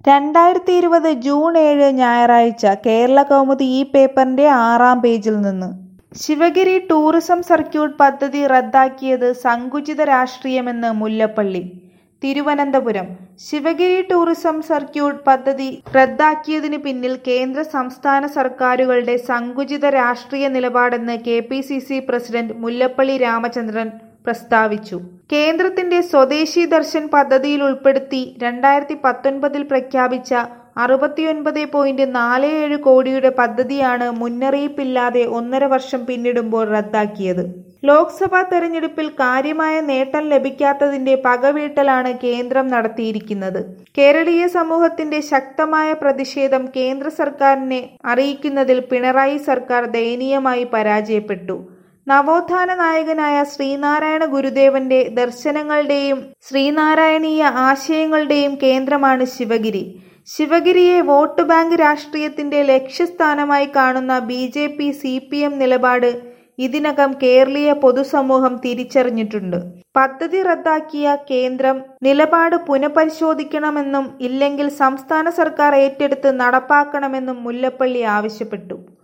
രണ്ടായിരത്തി ഇരുപത് ജൂൺ ഏഴ് ഞായറാഴ്ച കേരളകൗമുദി ഈ പേപ്പറിന്റെ ആറാം പേജിൽ നിന്ന് ശിവഗിരി ടൂറിസം സർക്യൂട്ട് പദ്ധതി റദ്ദാക്കിയത് സങ്കുചിത രാഷ്ട്രീയമെന്ന് മുല്ലപ്പള്ളി തിരുവനന്തപുരം ശിവഗിരി ടൂറിസം സർക്യൂട്ട് പദ്ധതി റദ്ദാക്കിയതിന് പിന്നിൽ കേന്ദ്ര സംസ്ഥാന സർക്കാരുകളുടെ സങ്കുചിത രാഷ്ട്രീയ നിലപാടെന്ന് K P C C president Mullappally Ramachandran പ്രസ്താവിച്ചു കേന്ദ്രത്തിന്റെ സ്വദേശി ദർശൻ പദ്ധതിയിൽ ഉൾപ്പെടുത്തി രണ്ടായിരത്തി പത്തൊൻപതിൽ പ്രഖ്യാപിച്ച അറുപത്തിയൊൻപത് പോയിന്റ് നാല് ഏഴ് കോടിയുടെ പദ്ധതിയാണ് മുന്നറിയിപ്പില്ലാതെ ഒന്നര വർഷം പിന്നിടുമ്പോൾ റദ്ദാക്കിയത് ലോക്സഭാ തെരഞ്ഞെടുപ്പിൽ കാര്യമായ നേട്ടം ലഭിക്കാത്തതിന്റെ പകവീട്ടലാണ് കേന്ദ്രം നടത്തിയിരിക്കുന്നത് കേരളീയ സമൂഹത്തിന്റെ ശക്തമായ പ്രതിഷേധം കേന്ദ്ര സർക്കാരിനെ അറിയിക്കുന്നതിൽ പിണറായി സർക്കാർ ദയനീയമായി പരാജയപ്പെട്ടു നവോത്ഥാന നായകനായ ശ്രീനാരായണ ഗുരുദേവന്റെ ദർശനങ്ങളുടെയും ശ്രീനാരായണീയ ആശയങ്ങളുടെയും കേന്ദ്രമാണ് ശിവഗിരി ശിവഗിരിയെ വോട്ട് ബാങ്ക് രാഷ്ട്രീയത്തിന്റെ ലക്ഷ്യസ്ഥാനമായി കാണുന്ന B J P C P M നിലപാട് ഇതിനകം കേരളീയ പൊതുസമൂഹം തിരിച്ചറിഞ്ഞിട്ടുണ്ട് പദ്ധതി റദ്ദാക്കിയ കേന്ദ്രം നിലപാട് പുനഃപരിശോധിക്കണമെന്നും ഇല്ലെങ്കിൽ സംസ്ഥാന സർക്കാർ ഏറ്റെടുത്ത് നടപ്പാക്കണമെന്നും മുല്ലപ്പള്ളി ആവശ്യപ്പെട്ടു